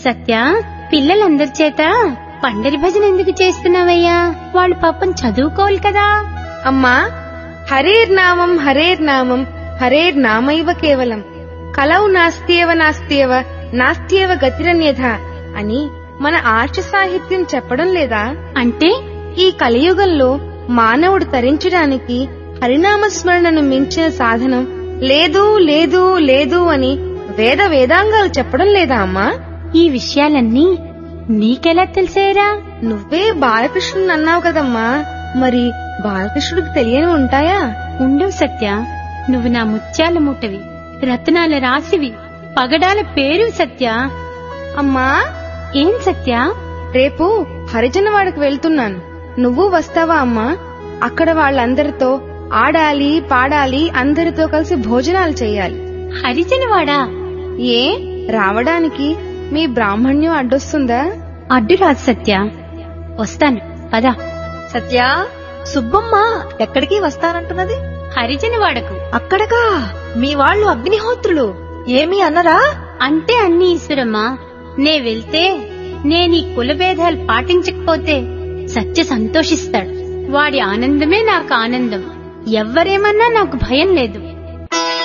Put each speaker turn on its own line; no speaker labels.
సత్య పిల్లలందరి చేత పండరి భజన ఎందుకు చేస్తున్నావయ్యా వాళ్ళు పాపం చదువుకోవాలి కదా
అమ్మా హరేర్నామం హరేర్నామం హరేర్నామైవ కేవలం కలౌ నాస్త్యేవ నాస్త్యేవ నాస్త్యేవ గతిరన్యథ అని మన ఆర్ష సాహిత్యం చెప్పడం లేదా
అంటే
ఈ కలియుగంలో మానవుడు తరించడానికి హరినామ స్మరణను మించిన సాధనం లేదు లేదు లేదు అని వేద వేదాంగాలు చెప్పడం లేదా అమ్మా
ఈ విషయాలన్నీ నీకెలా తెలిసేరా
నువ్వే బాలకృష్ణుని అన్నావు కదమ్మా మరి బాలకృష్ణుడికి తెలియని ఉంటాయా
ఉండవు సత్య నువ్వు నా ముత్యాల మూటవి రత్నాల రాశివి పగడాల పేరు సత్య
అమ్మా
ఏం సత్య
రేపు హరిజనవాడకు వెళ్తున్నాను నువ్వు వస్తావా అమ్మా అక్కడ వాళ్ళందరితో ఆడాలి పాడాలి అందరితో కలిసి భోజనాలు చేయాలి
హరిజనవాడా
ఏ రావడానికి మీ బ్రాహ్మణ్యం అడ్డొస్తుందా
అడ్డు రాదు సత్య వస్తాను పద
సత్య సుబ్బమ్మ ఎక్కడికి వస్తానంటున్నది
హరిజనవాడకు
అక్కడగా మీ వాళ్ళు అగ్నిహోత్రులు ఏమీ అన్నరా
అంటే అన్ని ఈశ్వరమ్మా నే వెళ్తే నేను ఈ కులభేదాలు పాటించకపోతే సత్య సంతోషిస్తాడు వాడి ఆనందమే నాకు ఆనందం ఎవ్వరేమన్నా నాకు భయం లేదు